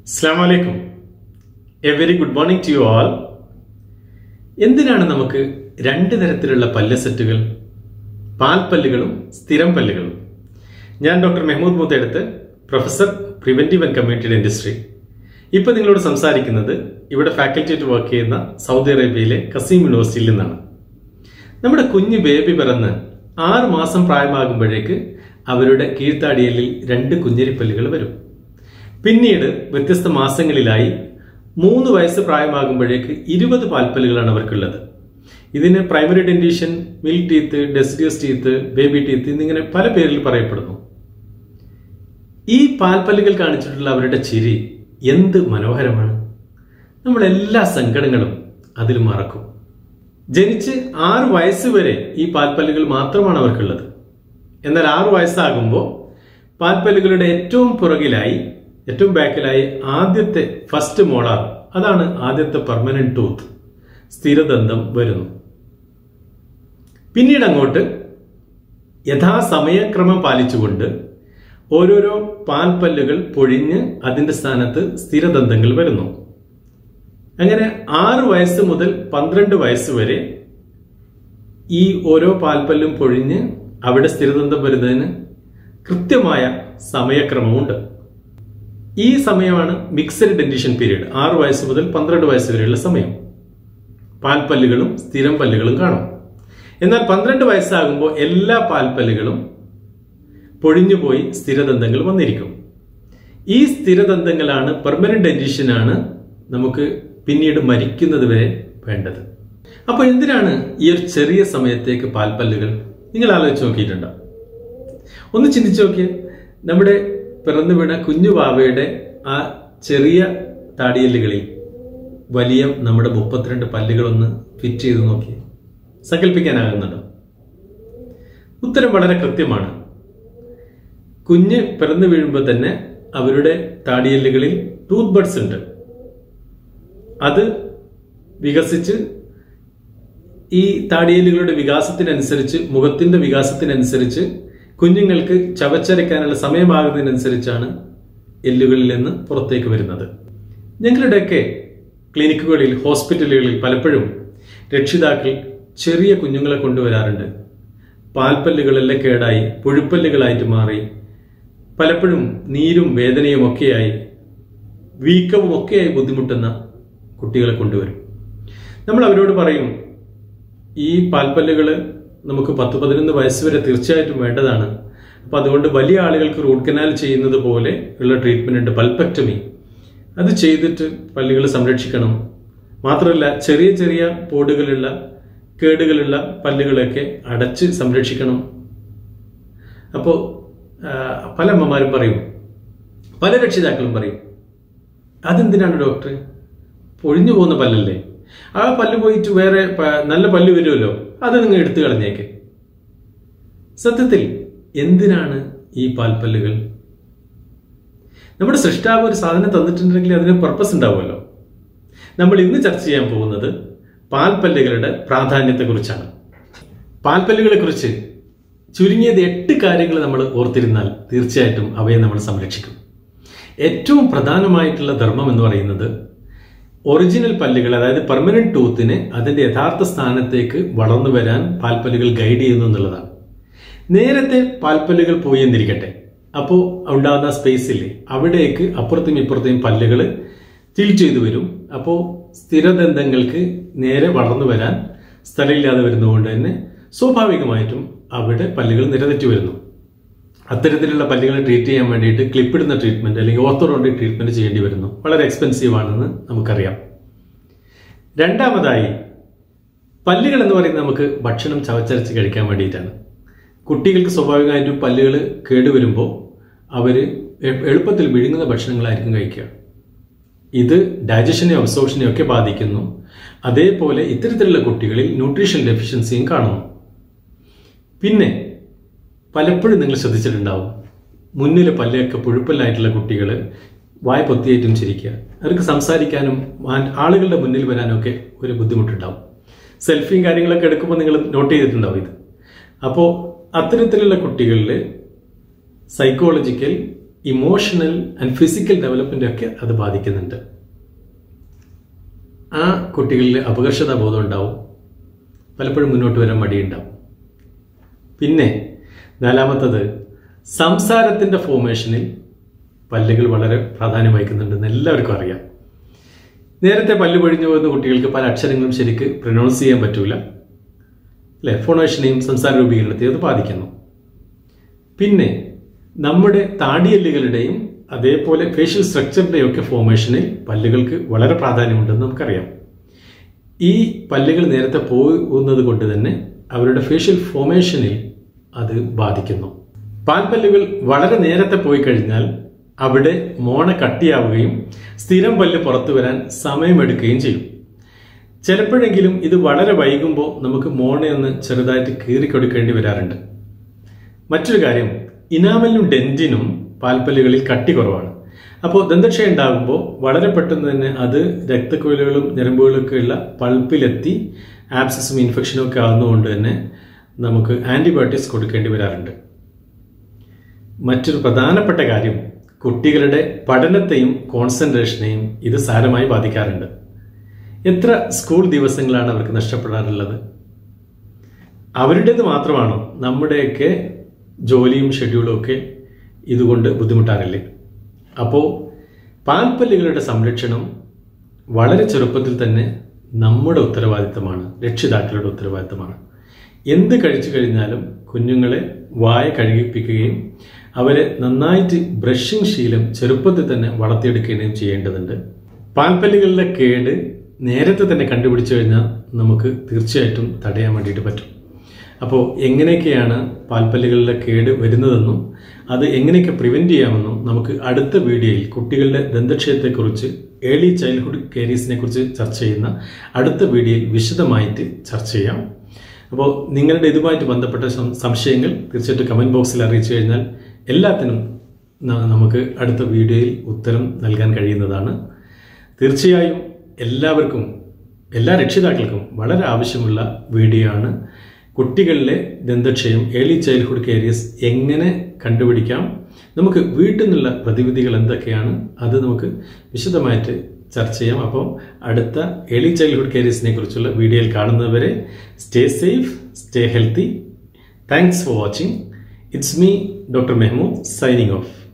അസ്സാം വലൈക്കും a very good morning to you all എന്തിനാണ് നമുക്ക് രണ്ട് തരത്തിലുള്ള പല്ല് സെറ്റുകൾ പാൽപ്പല്ലുകളും സ്ഥിരം പല്ലുകളും ഞാൻ doctor Mehmood Muthedath professor preventive and community dentistry ഇപ്പൊ നിങ്ങളോട് സംസാരിക്കുന്നത് ഇവിടെ ഫാക്കൽറ്റി ആയിട്ട് വർക്ക് ചെയ്യുന്ന സൗദി അറേബ്യയിലെ കസീം യൂണിവേഴ്സിറ്റിയിൽ നിന്നാണ് നമ്മുടെ കുഞ്ഞ് ബേബി പിറന്ന് ആറ് മാസം പ്രായമാകുമ്പോഴേക്ക് അവരുടെ കീഴ്ത്താടിയലിൽ രണ്ട് കുഞ്ഞരിപ്പല്ലുകൾ വരും പിന്നീട് വ്യത്യസ്ത മാസങ്ങളിലായി മൂന്ന് വയസ്സ് പ്രായമാകുമ്പോഴേക്ക് ഇരുപത് പാൽപ്പല്ലുകളാണ് അവർക്കുള്ളത് ഇതിന് primary dentition milk teeth deciduous teeth baby teeth എന്നിങ്ങനെ പല പേരിൽ പറയപ്പെടുന്നു ഈ പാൽപ്പല്ലുകൾ കാണിച്ചിട്ടുള്ള അവരുടെ ചിരി എന്ത് മനോഹരമാണ് നമ്മൾ എല്ലാ സങ്കടങ്ങളും അതിൽ മറക്കും ജനിച്ച് ആറ് വയസ്സ് വരെ ഈ പാൽപ്പല്ലുകൾ മാത്രമാണ് അവർക്കുള്ളത് എന്നാൽ ആറ് വയസ്സാകുമ്പോൾ പാൽപ്പല്ലുകളുടെ ഏറ്റവും പുറകിലായി ഏറ്റവും ബാക്കിലായി ആദ്യത്തെ ഫസ്റ്റ് മോളാർ അതാണ് ആദ്യത്തെ പെർമനന്റ് ടൂത്ത് സ്ഥിരദന്തം വരുന്നു പിന്നീട് അങ്ങോട്ട് യഥാസമയക്രമം പാലിച്ചുകൊണ്ട് ഓരോരോ പാൽപ്പല്ലുകൾ പൊഴിഞ്ഞ് അതിന്റെ സ്ഥാനത്ത് സ്ഥിരദന്തങ്ങൾ വരുന്നു അങ്ങനെ ആറ് വയസ്സ് മുതൽ പന്ത്രണ്ട് വയസ്സ് വരെ ഈ ഓരോ പാൽപ്പല്ലും പൊഴിഞ്ഞ് അവിടെ സ്ഥിരദന്തം വരുന്നതിന് കൃത്യമായ സമയക്രമമുണ്ട് ഈ സമയമാണ് മിക്സഡ് ഡെന്റിഷൻ പീരീഡ് ആറ് വയസ്സ് മുതൽ പന്ത്രണ്ട് വയസ്സ് വരെയുള്ള സമയം പാൽപ്പല്ലുകളും സ്ഥിരം പല്ലുകളും കാണും എന്നാൽ പന്ത്രണ്ട് വയസ്സാകുമ്പോൾ എല്ലാ പാൽപ്പല്ലുകളും പൊഴിഞ്ഞുപോയി സ്ഥിരദന്തങ്ങൾ വന്നിരിക്കും ഈ സ്ഥിരദന്തങ്ങളാണ് പെർമനന്റ് ഡെന്റിഷനാണ് നമുക്ക് പിന്നീട് മരിക്കുന്നത് വരെ വേണ്ടത് അപ്പോൾ എന്തിനാണ് ഈ ഒരു ചെറിയ സമയത്തേക്ക് പാൽപ്പല്ലുകൾ നിങ്ങൾ ആലോചിച്ച് നോക്കിയിട്ടുണ്ടോ ഒന്ന് ചിന്തിച്ചു നോക്കിയേ നമ്മുടെ പിറന്നു വീണ കുഞ്ഞു വാവയുടെ ആ ചെറിയ താടിയല്ലുകളിൽ വലിയ നമ്മുടെ മുപ്പത്തിരണ്ട് പല്ലുകളൊന്ന് ഫിറ്റ് ചെയ്ത് നോക്കി സങ്കല്പിക്കാനാകുന്നുണ്ടോ ഉത്തരം വളരെ കൃത്യമാണ് കുഞ്ഞ് പിറന്നു വീഴുമ്പോൾ തന്നെ അവരുടെ താടിയല്ലുകളിൽ ടൂത്ത് ബഡ്സ് ഉണ്ട് അത് വികസിച്ച് ഈ താടിയല്ലുകളുടെ വികാസത്തിനനുസരിച്ച് മുഖത്തിന്റെ വികാസത്തിനനുസരിച്ച് കുഞ്ഞുങ്ങൾക്ക് ചവച്ചരയ്ക്കാനുള്ള സമയമാകുന്നതിനനുസരിച്ചാണ് എല്ലുകളിൽ നിന്ന് പുറത്തേക്ക് വരുന്നത് ഞങ്ങളുടെയൊക്കെ ക്ലിനിക്കുകളിൽ ഹോസ്പിറ്റലുകളിൽ പലപ്പോഴും രക്ഷിതാക്കൾ ചെറിയ കുഞ്ഞുങ്ങളെ കൊണ്ടുവരാറുണ്ട് പാൽപ്പല്ലുകളെല്ലാം കേടായി പുഴുപ്പല്ലുകളായിട്ട് മാറി പലപ്പോഴും നീരും വേദനയും ഒക്കെയായി വീക്കവും ഒക്കെയായി ബുദ്ധിമുട്ടുന്ന കുട്ടികളെ കൊണ്ടുവരും നമ്മൾ അവരോട് പറയും ഈ പാൽപ്പല്ലുകൾ നമുക്ക് പത്ത് പതിനൊന്ന് വയസ്സ് വരെ തീർച്ചയായിട്ടും വേണ്ടതാണ് അപ്പൊ അതുകൊണ്ട് വലിയ ആളുകൾക്ക് റൂട്ട് കനാൽ ചെയ്യുന്നത് പോലെ ഉള്ള ട്രീറ്റ്മെന്റ് ഉണ്ട് പൽപ്പക്ടമി അത് ചെയ്തിട്ട് പല്ലുകൾ സംരക്ഷിക്കണം മാത്രമല്ല ചെറിയ ചെറിയ പോടുകളുള്ള കേടുകളുള്ള പല്ലുകളൊക്കെ അടച്ച് സംരക്ഷിക്കണം അപ്പോൾ പല അമ്മമാരും പറയും പല രക്ഷിതാക്കളും പറയും അതെന്തിനാണ് ഡോക്ടർ പൊഴിഞ്ഞു പോകുന്ന പല്ലല്ലേ ആ പല്ല് പോയിട്ട് വേറെ നല്ല പല്ല് വരുമല്ലോ അത് നിങ്ങൾ എടുത്തു കളഞ്ഞേക്ക് സത്യത്തിൽ എന്തിനാണ് ഈ പാൽപ്പല്ലുകൾ നമ്മുടെ സൃഷ്ടാവ് ഒരു സാധനം തന്നിട്ടുണ്ടെങ്കിൽ അതിന് പർപ്പസ് ഉണ്ടാവുമല്ലോ നമ്മൾ ഇന്ന് ചർച്ച ചെയ്യാൻ പോകുന്നത് പാൽപ്പല്ലുകളുടെ പ്രാധാന്യത്തെക്കുറിച്ചാണ് പാൽപ്പല്ലുകളെ കുറിച്ച് ചുരുങ്ങിയത് എട്ട് കാര്യങ്ങൾ നമ്മൾ ഓർത്തിരുന്നാൽ തീർച്ചയായിട്ടും അവയെ നമ്മൾ സംരക്ഷിക്കും ഏറ്റവും പ്രധാനമായിട്ടുള്ള ധർമ്മം എന്ന് പറയുന്നത് ഒറിജിനൽ പല്ലുകൾ അതായത് പെർമനന്റ് ടൂത്തിനെ അതിന്റെ യഥാർത്ഥ സ്ഥാനത്തേക്ക് വളർന്നു വരാൻ പാൽപ്പല്ലുകൾ ഗൈഡ് ചെയ്യുന്നു എന്നുള്ളതാണ് നേരത്തെ പാൽപ്പല്ലുകൾ പോയി എന്നിരിക്കട്ടെ അപ്പോൾ ഉണ്ടാകുന്ന സ്പേസില്ലേ അവിടേക്ക് അപ്പുറത്തും ഇപ്പുറത്തെയും പല്ലുകൾ തിരിച്ചു ചെയ്തു വരും അപ്പോൾ സ്ഥിരദന്തങ്ങൾക്ക് നേരെ വളർന്നു വരാൻ സ്ഥലമില്ലാതെ വരുന്നതുകൊണ്ട് തന്നെ സ്വാഭാവികമായിട്ടും അവിടെ പല്ലുകൾ നിരതെറ്റി വരുന്നു അത്തരത്തിലുള്ള പല്ലുകളെ ട്രീറ്റ് ചെയ്യാൻ വേണ്ടിയിട്ട് ക്ലിപ്പിടുന്ന ട്രീറ്റ്മെന്റ് അല്ലെങ്കിൽ ഓർത്തോഡോണ്ടിക് ട്രീറ്റ്മെന്റ് ചെയ്യേണ്ടി വരുന്നു വളരെ എക്സ്പെൻസീവ് ആണെന്ന് നമുക്കറിയാം രണ്ടാമതായി പല്ലുകൾ എന്ന് പറയുന്നത് നമുക്ക് ഭക്ഷണം ചവച്ചരച്ച് കഴിക്കാൻ വേണ്ടിയിട്ടാണ് കുട്ടികൾക്ക് സ്വാഭാവികമായിട്ടും പല്ലുകൾ കേടുവരുമ്പോൾ അവർ എളുപ്പത്തിൽ വിഴുങ്ങുന്ന ഭക്ഷണങ്ങളായിരിക്കും കഴിക്കുക ഇത് ഡൈജഷനെയും അബ്സോർഷനെയും ഒക്കെ ബാധിക്കുന്നു അതേപോലെ ഇത്തരത്തിലുള്ള കുട്ടികളിൽ ന്യൂട്രീഷൻ ഡെഫിഷ്യൻസിയും കാണുന്നു പിന്നെ പലപ്പോഴും നിങ്ങൾ ശ്രദ്ധിച്ചിട്ടുണ്ടാവും മുന്നിലെ പല്ലൊക്കെ പുഴുപ്പല്ലായിട്ടുള്ള കുട്ടികൾ വായ പൊത്തിയേറ്റും ചിരിക്കുക അവർക്ക് സംസാരിക്കാനും ആളുകളുടെ മുന്നിൽ വരാനും ഒക്കെ ഒരു ബുദ്ധിമുട്ടുണ്ടാവും സെൽഫിയും കാര്യങ്ങളൊക്കെ എടുക്കുമ്പോൾ നിങ്ങൾ നോട്ട് ചെയ്തിട്ടുണ്ടാവും ഇത് അപ്പോൾ അത്തരത്തിലുള്ള കുട്ടികളിൽ psychological emotional and physical development ഒക്കെ അത് ബാധിക്കുന്നുണ്ട് ആ കുട്ടികളിൽ അപകർഷതാ ബോധം ഉണ്ടാവും പലപ്പോഴും മുന്നോട്ട് വരാൻ മടിയുണ്ടാവും പിന്നെ നാലാമത്തത് സംസാരത്തിൻ്റെ ഫോർമേഷനിൽ പല്ലുകൾ വളരെ പ്രാധാന്യം വഹിക്കുന്നുണ്ടെന്ന് എല്ലാവർക്കും അറിയാം നേരത്തെ പല്ല് പൊഴിഞ്ഞു പോകുന്ന കുട്ടികൾക്ക് പല അക്ഷരങ്ങളും ശരിക്ക് പ്രൊനൗൺസ് ചെയ്യാൻ പറ്റൂല അല്ലെ ഫോണേഷനെയും സംസാര രൂപീകരണത്തെയും അത് ബാധിക്കുന്നു പിന്നെ നമ്മുടെ താടിയല്ലുകളുടെയും അതേപോലെ ഫേഷ്യൽ സ്ട്രക്ചറിൻ്റെയും ഒക്കെ ഫോർമേഷനിൽ പല്ലുകൾക്ക് വളരെ പ്രാധാന്യമുണ്ടെന്ന് നമുക്കറിയാം ഈ പല്ലുകൾ നേരത്തെ പോകുന്നത് കൊണ്ട് തന്നെ അവരുടെ ഫേഷ്യൽ ഫോർമേഷനിൽ അത് ബാധിക്കുന്നു പാൽപ്പല്ലുകൾ വളരെ നേരത്തെ പോയി കഴിഞ്ഞാൽ അവിടെ മോണ കട്ടിയാവുകയും സ്ഥിരം പല്ല് പുറത്തു വരാൻ സമയമെടുക്കുകയും ചെയ്യും ചിലപ്പോഴെങ്കിലും ഇത് വളരെ വൈകുമ്പോൾ നമുക്ക് മോണയൊന്ന് ചെറുതായിട്ട് കീറിക്കൊടുക്കേണ്ടി വരാറുണ്ട് മറ്റൊരു കാര്യം ഇനാമലിനും ഡെന്റിനും പാൽപ്പല്ലുകളിൽ കട്ടി കുറവാണ് അപ്പോൾ ദന്തക്ഷയം ഉണ്ടാകുമ്പോൾ വളരെ പെട്ടെന്ന് തന്നെ അത് രക്തക്കുഴലുകളും ഞരമ്പുകളൊക്കെ ഉള്ള പൾപ്പിലെത്തി ആബ്സസും ഇൻഫെക്ഷനും ഒക്കെ ആകുന്നതുകൊണ്ട് തന്നെ നമുക്ക് ആൻറ്റിബയോട്ടിക്സ് കൊടുക്കേണ്ടി വരാറുണ്ട് മറ്റൊരു പ്രധാനപ്പെട്ട കാര്യം കുട്ടികളുടെ പഠനത്തെയും കോൺസെൻട്രേഷനെയും ഇത് സാരമായി ബാധിക്കാറുണ്ട് എത്ര സ്കൂൾ ദിവസങ്ങളാണ് അവർക്ക് നഷ്ടപ്പെടാറുള്ളത് അവരുടേത് മാത്രമാണോ നമ്മുടെയൊക്കെ ജോലിയും ഷെഡ്യൂളും ഒക്കെ ഇതുകൊണ്ട് ബുദ്ധിമുട്ടാറില്ലേ അപ്പോൾ പാൽപ്പല്ലുകളുടെ സംരക്ഷണം വളരെ ചെറുപ്പത്തിൽ തന്നെ നമ്മുടെ ഉത്തരവാദിത്തമാണ് രക്ഷിതാക്കളുടെ ഉത്തരവാദിത്തമാണ് എന്ത് കഴിച്ചു കഴിഞ്ഞാലും കുഞ്ഞുങ്ങളെ വായ കഴുകിപ്പിക്കുകയും അവരെ നന്നായിട്ട് ബ്രഷിംഗ് ശീലം ചെറുപ്പത്തിൽ തന്നെ വളർത്തിയെടുക്കുകയും ചെയ്യേണ്ടതുണ്ട് പാൽപ്പല്ലുകളിലെ കേട് നേരത്തെ തന്നെ കണ്ടുപിടിച്ചു കഴിഞ്ഞാൽ നമുക്ക് തീർച്ചയായിട്ടും തടയാൻ വേണ്ടിയിട്ട് പറ്റും അപ്പോൾ എങ്ങനെയൊക്കെയാണ് പാൽപ്പല്ലുകളിലെ കേട് വരുന്നതെന്നും അത് എങ്ങനെയൊക്കെ പ്രിവെൻറ്റ് ചെയ്യാമെന്നും നമുക്ക് അടുത്ത വീഡിയോയിൽ കുട്ടികളുടെ ദന്തക്ഷയത്തെക്കുറിച്ച് ഏർലി ചൈൽഡ്ഹുഡ് കേരീസിനെ കുറിച്ച് ചർച്ച ചെയ്യുന്ന അടുത്ത വീഡിയോയിൽ വിശദമായിട്ട് ചർച്ച ചെയ്യാം അപ്പോൾ നിങ്ങളുടെ ഇതുമായിട്ട് ബന്ധപ്പെട്ട സംശയങ്ങൾ തീർച്ചയായിട്ടും കമൻറ്റ് ബോക്സിൽ അറിയിച്ചു കഴിഞ്ഞാൽ എല്ലാത്തിനും നമുക്ക് അടുത്ത വീഡിയോയിൽ ഉത്തരം നൽകാൻ കഴിയുന്നതാണ് തീർച്ചയായും എല്ലാവർക്കും എല്ലാ രക്ഷിതാക്കൾക്കും വളരെ ആവശ്യമുള്ള വീഡിയോ ആണ് കുട്ടികളിലെ ദന്തക്ഷയം ഏർലി ചൈൽഡ്ഹുഡ് കേരിയസ് എങ്ങനെ കണ്ടുപിടിക്കാം നമുക്ക് വീട്ടിൽ നിന്നുള്ള പ്രതിവിധികൾ എന്തൊക്കെയാണ് അത് നമുക്ക് വിശദമായിട്ട് ചർച്ച ചെയ്യാം അപ്പം അടുത്ത ഏർലി ചൈൽഡ്ഹുഡ് കേരിയസിനെ കുറിച്ചുള്ള വീഡിയോയിൽ കാണുന്നവരെ stay safe stay healthy thanks for watching it's me doctor Mehmood signing of